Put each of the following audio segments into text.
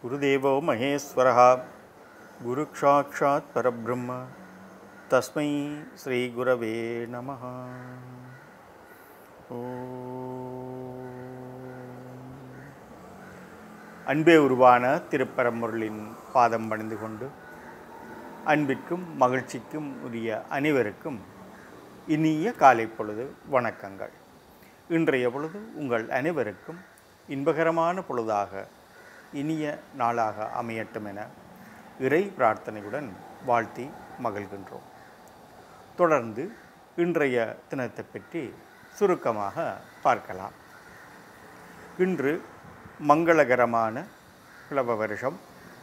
गुरुदेवो महेश्वरः गुरुसाक्षात् परब्रह्म तस्मै श्रीगुरवे नमः ஓம். அன்பே உருவான திருப்பரம்பொருளின் பாதம் பணிந்து கொண்டு அன்பிற்கும் மகிழ்ச்சிக்கும் உரிய அனைவருக்கும் இனிய காலை பொழுது வணக்கங்கள் இன்றைய பொழுது உங்கள் அனைவருக்கும் இன்பகரமான பொழுதாக இனிய நாளாக அமையட்டும் என இறை பிரார்த்தனையுடன் வாழ்த்தி மகிழ்கின்றோம் தொடர்ந்து இன்றைய தினத்தை பற்றி சுருக்கமாக பார்க்கலாம் இன்று மங்களகரமான பிளவ வருஷம்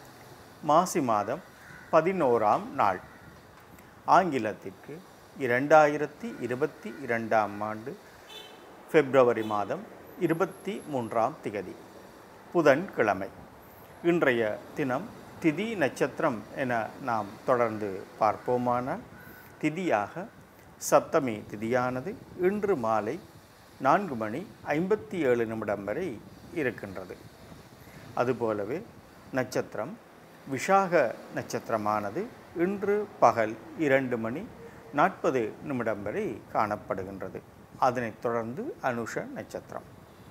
மாசி மாதம் பதினோராம் நாள் ஆங்கிலத்திற்கு இரண்டாயிரத்தி இருபத்தி இரண்டாம் ஆண்டு பிப்ரவரி மாதம் இருபத்தி மூன்றாம் திகதி புதன்கிழமை இன்றைய தினம் திதி நட்சத்திரம் என நாம் தொடர்ந்து பார்ப்போமானால் திதியாக சப்தமி திதியானது இன்று மாலை நான்கு மணி ஐம்பத்தி ஏழு நிமிடம் வரை இருக்கின்றது அதுபோலவே நட்சத்திரம் விஷாக நட்சத்திரமானது இன்று பகல் இரண்டு மணி நாற்பது நிமிடம் வரை காணப்படுகின்றது அதனைத் தொடர்ந்து அனுஷ நட்சத்திரம்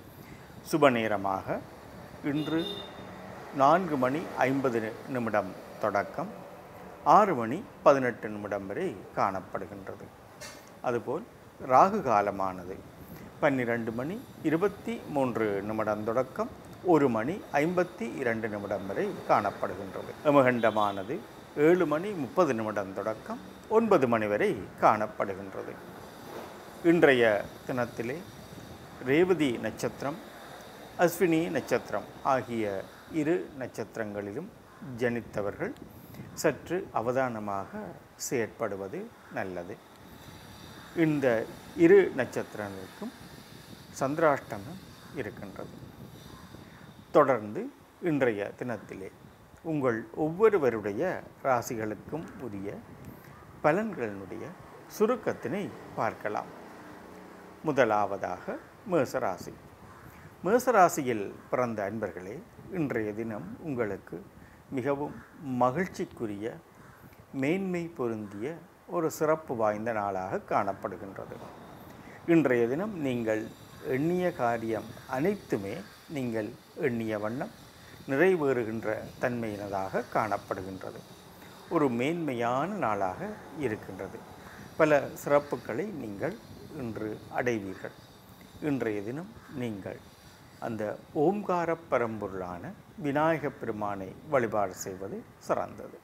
சுப நேரமாக இன்று நான்கு மணி ஐம்பது நிமிடம் தொடக்கம் ஆறு மணி பதினெட்டு நிமிடம் வரை காணப்படுகின்றது அதுபோல் ராகு காலமானது பன்னிரண்டு மணி இருபத்தி மூன்று நிமிடம் தொடக்கம் ஒரு மணி ஐம்பத்தி இரண்டு நிமிடம் வரை காணப்படுகின்றது எமகண்டமானது ஏழு மணி முப்பது நிமிடம் தொடக்கம் ஒன்பது மணி வரை காணப்படுகின்றது இன்றைய தினத்திலே ரேவதி நட்சத்திரம் அஸ்வினி நட்சத்திரம் ஆகிய இரு நட்சத்திரங்களிலும் ஜனித்தவர்கள் சற்று அவதானமாக செயற்படுவது நல்லது இந்த இரு நட்சத்திரங்களுக்கும் சந்திராஷ்டமம் இருக்கின்றது தொடர்ந்து இன்றைய தினத்திலே உங்கள் ஒவ்வொருவருடைய ராசிகளுக்கும் உரிய பலன்களினுடைய சுருக்கத்தினை பார்க்கலாம் முதலாவதாக மேசராசி மேசராசியில் பிறந்த அன்பர்களே இன்றைய தினம் உங்களுக்கு மிகவும் மகிழ்ச்சிக்குரிய மேன்மை பொருந்திய ஒரு சிறப்பு வாய்ந்த நாளாக காணப்படுகின்றது இன்றைய தினம் நீங்கள் எண்ணிய காரியம் அனைத்துமே நீங்கள் எண்ணிய வண்ணம் நிறைவேறுகின்ற தன்மையினதாக காணப்படுகின்றது ஒரு மேன்மையான நாளாக இருக்கின்றது பல சிறப்புகளை நீங்கள் இன்று அடைவீர்கள் இன்றைய தினம் நீங்கள் அந்த ஓம்கார பரம்பொருளான விநாயகப் பெருமானை வழிபாடு செய்வது சிறந்தது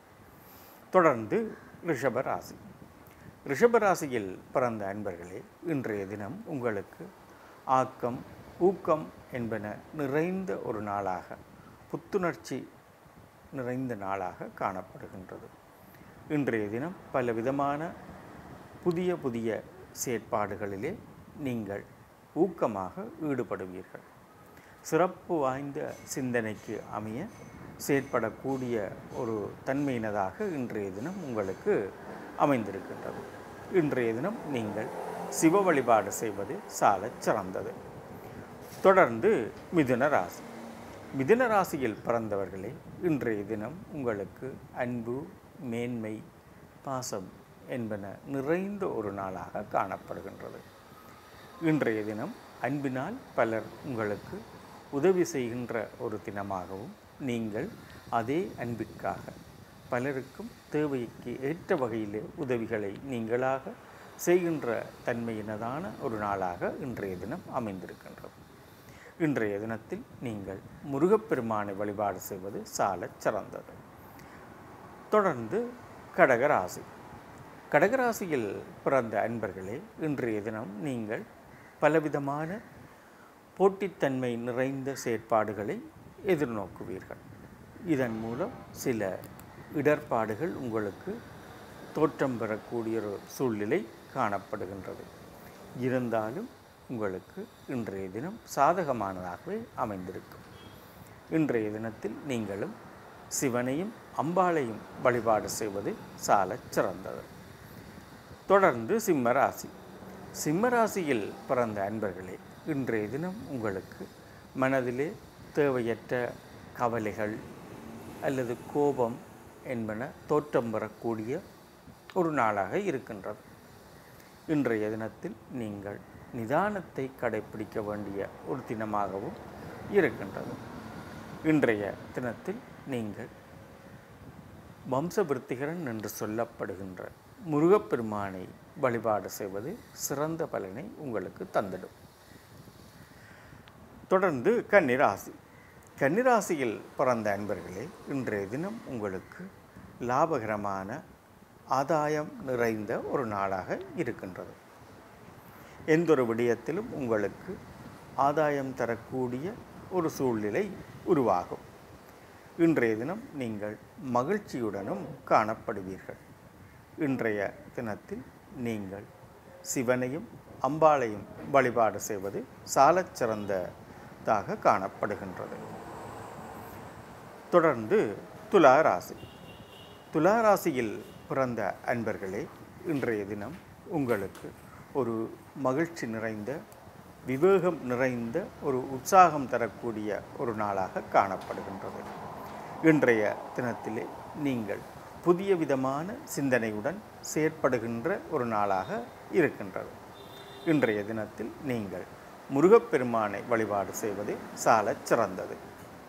தொடர்ந்து ரிஷபராசி ரிஷபராசியில் பிறந்த அன்பர்களே இன்றைய தினம் உங்களுக்கு ஆக்கம் ஊக்கம் என்பன நிறைந்த ஒரு நாளாக புத்துணர்ச்சி நிறைந்த நாளாக காணப்படுகின்றது இன்றைய தினம் பல விதமான புதிய புதிய செயற்பாடுகளிலே நீங்கள் ஊக்கமாக ஈடுபடுவீர்கள் சிறப்பு வாய்ந்த சிந்தனைக்கு அமைய செயற்படக்கூடிய ஒரு தன்மையினதாக இன்றைய தினம் உங்களுக்கு அமைந்திருக்கின்றது இன்றைய தினம் நீங்கள் சிவ வழிபாடு செய்வது சாலச் சிறந்தது தொடர்ந்து மிதுன ராசி மிதுன ராசியில் பிறந்தவர்களே இன்றைய தினம் உங்களுக்கு அன்பு மேன்மை பாசம் என்பன நிறைந்த ஒரு நாளாக காணப்படுகின்றது இன்றைய தினம் அன்பினால் பலர் உங்களுக்கு உதவி செய்கின்ற ஒரு தினமாகவும் நீங்கள் அதே அன்பிற்காக பலருக்கும் தேவைக்கு ஏற்ற வகையில் உதவிகளை நீங்களாக செய்கின்ற தன்மையினதான ஒரு நாளாக இன்றைய தினம் அமைந்திருக்கின்றது இன்றைய தினத்தில் நீங்கள் முருகப்பெருமானை வழிபாடு செய்வது சாலச் சிறந்தது தொடர்ந்து கடகராசி கடகராசியில் பிறந்த அன்பர்களே இன்றைய தினம் நீங்கள் பலவிதமான போட்டித்தன்மை நிறைந்த செயற்பாடுகளை எதிர்நோக்குவீர்கள் இதன் மூலம் சில இடர்பாடுகள் உங்களுக்கு தோற்றம் பெறக்கூடிய ஒரு சூழ்நிலை காணப்படுகின்றது இருந்தாலும் உங்களுக்கு இன்றைய தினம் சாதகமானதாகவே அமைந்திருக்கும் இன்றைய தினத்தில் நீங்களும் சிவனையும் அம்பாளையும் வழிபாடு செய்வது சாலச் சிறந்தது தொடர்ந்து சிம்மராசி சிம்மராசியில் பிறந்த அன்பர்களே இன்றைய தினம் உங்களுக்கு மனதிலே தேவையற்ற கவலைகள் அல்லது கோபம் என்பன தோற்றம் பெறக்கூடிய ஒரு நாளாக இருக்கின்றது இன்றைய தினத்தில் நீங்கள் நிதானத்தை கடைப்பிடிக்க வேண்டிய ஒரு தினமாகவும் இருக்கின்றது இன்றைய தினத்தில் நீங்கள் வம்சவிருத்திகரன் என்று சொல்லப்படுகின்ற முருகப்பெருமானை வழிபாடு செய்வது சிறந்த பலனை உங்களுக்கு தந்திடும் தொடர்ந்து கன்னிராசி கன்னிராசியில் பிறந்த அன்பர்களே இன்றைய தினம் உங்களுக்கு லாபகரமான ஆதாயம் நிறைந்த ஒரு நாளாக இருக்கின்றது எந்த ஒரு விடயத்திலும் உங்களுக்கு ஆதாயம் தரக்கூடிய ஒரு சூழ்நிலை உருவாகும் இன்றைய தினம் நீங்கள் மகிழ்ச்சியுடனும் காணப்படுவீர்கள் இன்றைய தினத்தில் நீங்கள் சிவனையும் அம்பாளையும் வழிபாடு செய்வது சாலச் சிறந்ததாக காணப்படுகின்றது தொடர்ந்து துலா ராசி துலா ராசியில் பிறந்த அன்பர்களே இன்றைய தினம் உங்களுக்கு ஒரு மகிழ்ச்சி நிறைந்த விவேகம் நிறைந்த ஒரு உற்சாகம் தரக்கூடிய ஒரு நாளாக காணப்படுகின்றது இன்றைய தினத்திலே நீங்கள் புதிய விதமான சிந்தனையுடன் செயற்படுகின்ற ஒரு நாளாக இருக்கின்றது இன்றைய தினத்தில் நீங்கள் முருகப்பெருமானை வழிபாடு செய்வது சாலச் சிறந்தது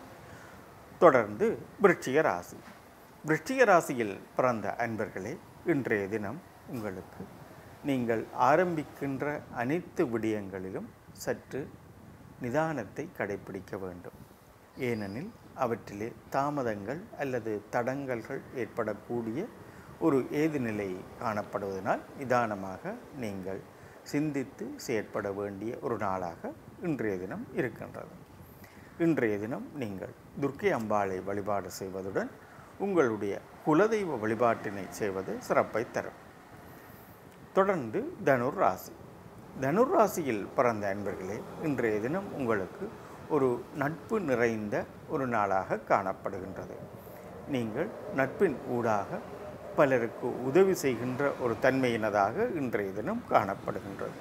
தொடர்ந்து விருச்சிக ராசி விருச்சிக ராசியில் பிறந்த அன்பர்களே இன்றைய தினம் உங்களுக்கு நீங்கள் ஆரம்பிக்கின்ற அனைத்து விடயங்களிலும் சற்று நிதானத்தை கடைப்பிடிக்க வேண்டும் ஏனெனில் அவற்றிலே தாமதங்கள் அல்லது தடங்கல்கள் ஏற்படக்கூடிய ஒரு ஏது நிலை காணப்படுவதனால் நிதானமாக நீங்கள் சிந்தித்து செயற்பட வேண்டிய ஒரு நாளாக இன்றைய தினம் இருக்கின்றது இன்றைய தினம் நீங்கள் துர்க்கை அம்பாளை வழிபாடு செய்வதுடன் உங்களுடைய குலதெய்வ வழிபாட்டினை செய்வது சிறப்பை தரும் தொடர்ந்து தனுர் ராசி தனுர் ராசியில் பிறந்த அன்பர்களே இன்றைய தினம் உங்களுக்கு ஒரு நட்பு நிறைந்த ஒரு நாளாக காணப்படுகின்றது நீங்கள் நட்பின் ஊடாக பலருக்கு உதவி செய்கின்ற ஒரு தன்மையினதாக இன்றைய தினம் காணப்படுகின்றது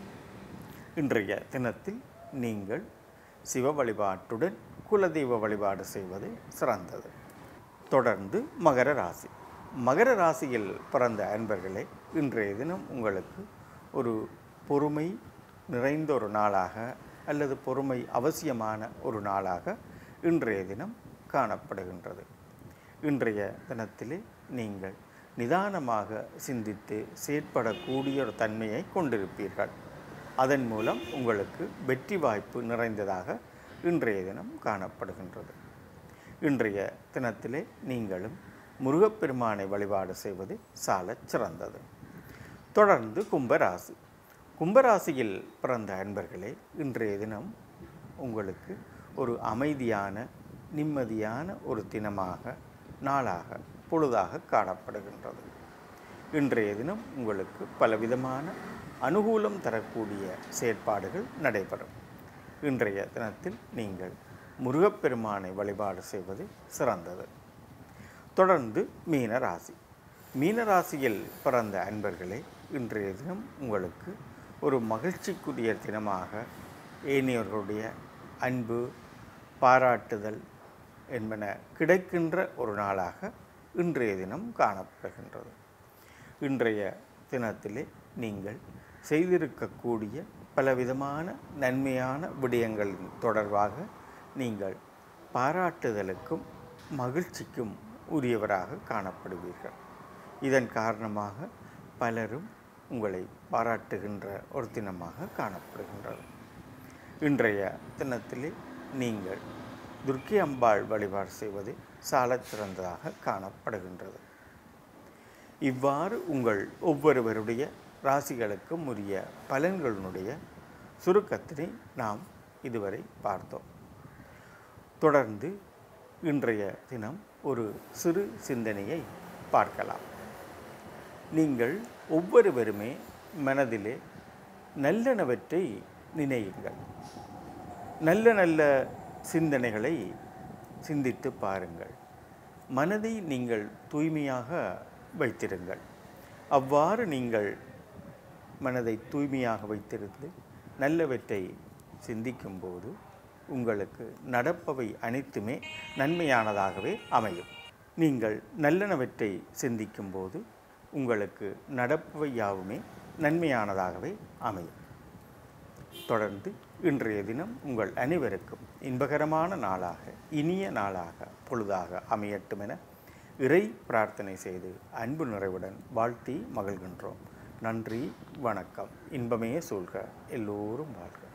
இன்றைய தினத்தில் நீங்கள் சிவ வழிபாட்டுடன் குலதெய்வ வழிபாடு செய்வது சிறந்தது தொடர்ந்து மகர ராசி மகர ராசியில் பிறந்த அன்பர்களே இன்றைய தினம் உங்களுக்கு ஒரு பொறுமை நிறைந்த ஒரு நாளாக அல்லது பொறுமை அவசியமான ஒரு நாளாக இன்றைய தினம் காணப்படுகின்றது இன்றைய தினத்திலே நீங்கள் நிதானமாக சிந்தித்து செயற்படக்கூடிய ஒரு தன்மையை கொண்டிருப்பீர்கள் அதன் மூலம் உங்களுக்கு வெற்றி வாய்ப்பு நிறைந்ததாக இன்றைய தினம் காணப்படுகின்றது இன்றைய தினத்திலே நீங்களும் முருகப்பெருமானை வழிபாடு செய்வது சாலச் சிறந்தது தொடர்ந்து கும்பராசி கும்பராசியில் பிறந்த அன்பர்களே இன்றைய தினம் உங்களுக்கு ஒரு அமைதியான நிம்மதியான ஒரு தினமாக நாளாக பொழுதாக காணப்படுகின்றது இன்றைய தினம் உங்களுக்கு பலவிதமான அனுகூலம் தரக்கூடிய செயற்பாடுகள் நடைபெறும் இன்றைய தினத்தில் நீங்கள் முருகப்பெருமானை வழிபாடு செய்வது சிறந்தது தொடர்ந்து மீன ராசி மீன ராசியில் பிறந்த அன்பர்களே இன்றைய தினம் உங்களுக்கு ஒரு மகிழ்ச்சிக்குரிய தினமாக ஏனையவர்களுடைய அன்பு பாராட்டுதல் என்பன கிடைக்கின்ற ஒரு நாளாக இன்றைய தினம் காணப்படுகின்றது இன்றைய தினத்திலே நீங்கள் செய்திருக்கக்கூடிய பலவிதமான நன்மையான விடயங்களின் தொடர்பாக நீங்கள் பாராட்டுதலுக்கும் மகிழ்ச்சிக்கும் உரியவராக காணப்படுவீர்கள் இதன் காரணமாக பலரும் உங்களை பாராட்டுகின்ற ஒரு தினமாக காணப்படுகின்றது இன்றைய தினத்திலே நீங்கள் துர்க்கை அம்பாள் வழிபாடு செய்வது சாலச் சிறந்ததாக காணப்படுகின்றது இவ்வாறு உங்கள் ஒவ்வொருவருடைய ராசிகளுக்கும் உரிய பலன்களினுடைய சுருக்கத்தினை நாம் இதுவரை பார்த்தோம் தொடர்ந்து இன்றைய தினம் ஒரு சிறு சிந்தனையை பார்க்கலாம் நீங்கள் ஒவ்வொருவருமே மனதிலே நல்லனவற்றை நினையுங்கள் நல்ல நல்ல சிந்தனைகளை சிந்தித்து பாருங்கள் மனதை நீங்கள் தூய்மையாக வைத்திருங்கள் அவ்வாறு நீங்கள் மனதை தூய்மையாக வைத்திருந்து நல்லவற்றை சிந்திக்கும்போது உங்களுக்கு நடப்பவை அனைத்துமே நன்மையானதாகவே அமையும் நீங்கள் நல்லனவற்றை சிந்திக்கும்போது உங்களுக்கு நடப்பவை யாவுமே நன்மையானதாகவே அமையும் தொடர்ந்து இன்றைய தினம் உங்கள் அனைவருக்கும் இன்பகரமான நாளாக இனிய நாளாக பொழுதாக அமையட்டும் என இறை பிரார்த்தனை செய்து அன்பு நிறைவுடன் வாழ்த்தி மகிழ்கின்றோம் நன்றி வணக்கம் இன்பமே சூழ்க எல்லோரும் வாழ்க